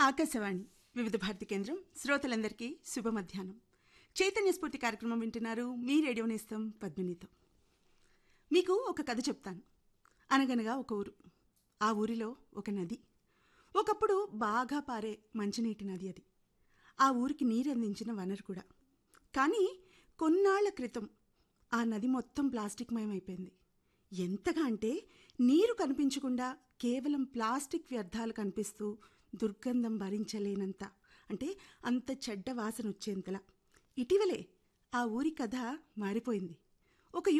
ఆకాశవాణి వివిధ భారతి కేంద్రం శ్రోతలందరికీ శుభ మధ్యాహ్నం చైతన్య స్ఫూర్తి కార్యక్రమం వింటున్నారు మీ రేడియో నేస్తం పద్మినితో మీకు ఒక కథ చెప్తాను అనగనగా ఒక ఊరు ఆ ఊరిలో ఒక నది ఒకప్పుడు బాగా పారే మంచినీటి నది అది ఆ ఊరికి నీరు అందించిన వనరు కూడా కానీ కొన్నాళ్ల క్రితం ఆ నది మొత్తం ప్లాస్టిక్ మయమైపోయింది ఎంతగా అంటే నీరు కనిపించకుండా కేవలం ప్లాస్టిక్ వ్యర్థాలు కనిపిస్తూ దుర్గంధం భరించలేనంత అంటే అంత చెడ్డ వాసన వచ్చేంతలా ఇటీవలే ఆ ఊరి కథ మారిపోయింది ఒక